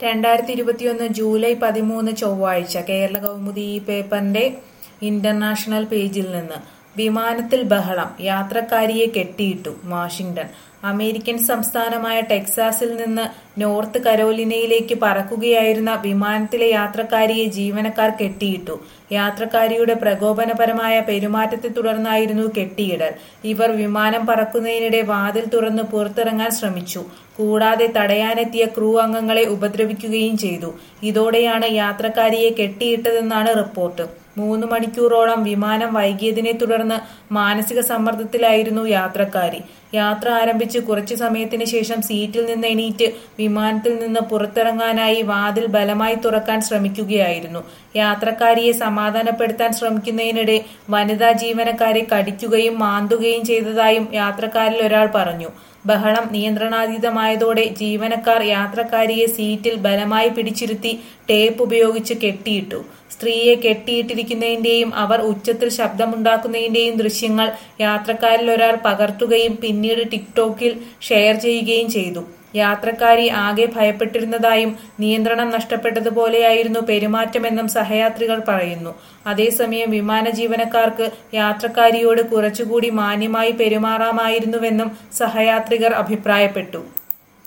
രണ്ടായിരത്തി ഇരുപത്തിയൊന്ന് ജൂലൈ പതിമൂന്ന് ചൊവ്വാഴ്ച കേരള കൗമുദി ഈ പേപ്പറിന്റെ ഇന്റർനാഷണൽ പേജിൽ നിന്ന് വിമാനത്തിൽ ബഹളം യാത്രക്കാരിയെ കെട്ടിയിട്ടു വാഷിംഗ്ടൺ അമേരിക്കൻ സംസ്ഥാനമായ ടെക്സാസിൽ നിന്ന് നോർത്ത് കരോലിനയിലേക്ക് പറക്കുകയായിരുന്ന വിമാനത്തിലെ യാത്രക്കാരിയെ ജീവനക്കാർ കെട്ടിയിട്ടു യാത്രക്കാരിയുടെ പ്രകോപനപരമായ പെരുമാറ്റത്തെ തുടർന്നായിരുന്നു കെട്ടിയിടൽ ഇവർ വിമാനം പറക്കുന്നതിനിടെ വാതിൽ തുറന്ന് പുറത്തിറങ്ങാൻ ശ്രമിച്ചു കൂടാതെ തടയാനെത്തിയ ക്രൂ അംഗങ്ങളെ ഉപദ്രവിക്കുകയും ചെയ്തു ഇതോടെയാണ് യാത്രക്കാരിയെ കെട്ടിയിട്ടതെന്നാണ് റിപ്പോർട്ട് മൂന്ന് മണിക്കൂറോളം വിമാനം വൈകിയതിനെ തുടർന്ന് മാനസിക സമ്മർദ്ദത്തിലായിരുന്നു യാത്രക്കാരി യാത്ര ആരംഭിച്ച് കുറച്ചു സമയത്തിന് ശേഷം സീറ്റിൽ നിന്ന് എണീറ്റ് വിമാനത്തിൽ നിന്ന് പുറത്തിറങ്ങാനായി വാതിൽ ബലമായി തുറക്കാൻ ശ്രമിക്കുകയായിരുന്നു യാത്രക്കാരിയെ സമാധാനപ്പെടുത്താൻ ശ്രമിക്കുന്നതിനിടെ വനിതാ ജീവനക്കാരെ കടിക്കുകയും മാന്തുകയും ചെയ്തതായും യാത്രക്കാരിൽ ഒരാൾ പറഞ്ഞു ബഹളം നിയന്ത്രണാതീതമായതോടെ ജീവനക്കാർ യാത്രക്കാരിയെ സീറ്റിൽ ബലമായി പിടിച്ചിരുത്തി ടേപ്പ് ഉപയോഗിച്ച് കെട്ടിയിട്ടു സ്ത്രീയെ കെട്ടിയിട്ടിരിക്കുന്നതിന്റെയും അവർ ഉച്ചത്തിൽ ശബ്ദമുണ്ടാക്കുന്നതിന്റെയും ദൃശ്യങ്ങൾ യാത്രക്കാരിൽ ഒരാൾ പകർത്തുകയും പിന്നീട് ടിക്ടോക്കിൽ ഷെയർ ചെയ്യുകയും ചെയ്തു യാത്രക്കാരി ആകെ ഭയപ്പെട്ടിരുന്നതായും നിയന്ത്രണം നഷ്ടപ്പെട്ടതുപോലെയായിരുന്നു പെരുമാറ്റമെന്നും സഹയാത്രികൾ പറയുന്നു അതേസമയം വിമാന ജീവനക്കാർക്ക് യാത്രക്കാരിയോട് കുറച്ചുകൂടി മാന്യമായി പെരുമാറാമായിരുന്നുവെന്നും സഹയാത്രികർ അഭിപ്രായപ്പെട്ടു